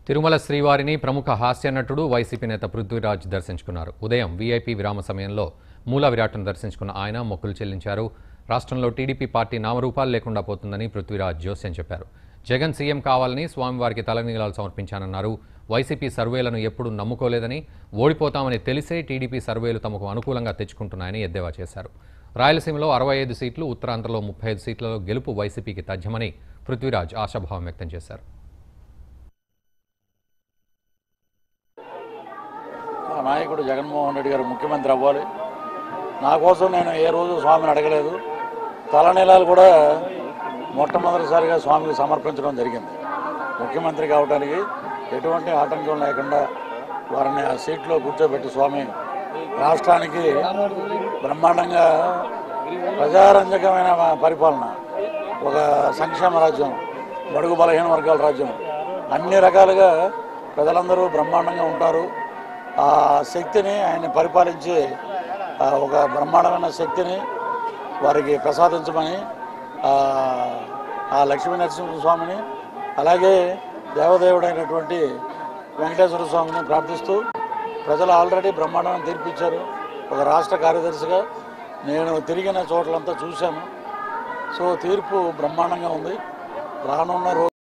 తిరుమల శ్రీవారిని ప్రముఖ హాస్య నటుడు వైసీపీ నేత పృథ్వీరాజ్ దర్శించుకున్నారు ఉదయం వీఐపీ విరామ సమయంలో మూల విరాట్ను దర్శించుకున్న ఆయన మొక్కులు చెల్లించారు రాష్ట్రంలో టీడీపీ పార్టీ నామరూపాలు లేకుండా పోతుందని పృథ్వీరాజ్ జోస్యం చెప్పారు జగన్ సీఎం కావాలని స్వామివారికి తలనీలాలు సమర్పించానన్నారు వైసీపీ సర్వేలను ఎప్పుడూ నమ్ముకోలేదని ఓడిపోతామని తెలిసే టీడీపీ సర్వేలు తమకు అనుకూలంగా తెచ్చుకుంటున్నాయని ఎద్దేవా చేశారు రాయలసీమలో అరవై ఐదు సీట్లు ఉత్తరాంధ్రలో ముప్పై ఐదు సీట్లలో గెలుపు వైసీపీకి తథ్యమని పృథ్వీరాజ్ ఆశాభావం వ్యక్తం చేశారు మా నాయకుడు జగన్మోహన్ రెడ్డి గారు ముఖ్యమంత్రి అవ్వాలి నా కోసం నేను ఏ రోజు స్వామిని అడగలేదు తలనీలాలు కూడా మొట్టమొదటిసారిగా స్వామికి సమర్పించడం జరిగింది ముఖ్యమంత్రి కావడానికి ఎటువంటి ఆటంకం లేకుండా వారిని ఆ సీట్లో కూర్చోబెట్టి స్వామి రాష్ట్రానికి బ్రహ్మాండంగా ప్రజారంజకమైన పరిపాలన ఒక సంక్షేమ రాజ్యం బడుగు బలహీన వర్గాల రాజ్యం అన్ని రకాలుగా ప్రజలందరూ బ్రహ్మాండంగా ఉంటారు ఆ శక్తిని ఆయన పరిపాలించి ఆ ఒక బ్రహ్మాండమైన శక్తిని వారికి ప్రసాదించమని ఆ, ఆ లక్ష్మీ నరసింహ స్వామిని అలాగే దేవదేవుడైనటువంటి వెంకటేశ్వర స్వామిని ప్రార్థిస్తూ ప్రజలు ఆల్రెడీ బ్రహ్మాండమైన తీర్పిచ్చారు ఒక రాష్ట్ర కార్యదర్శిగా నేను తిరిగిన చోట్లంతా చూశాను సో తీర్పు బ్రహ్మాండంగా ఉంది రానున్న రోజు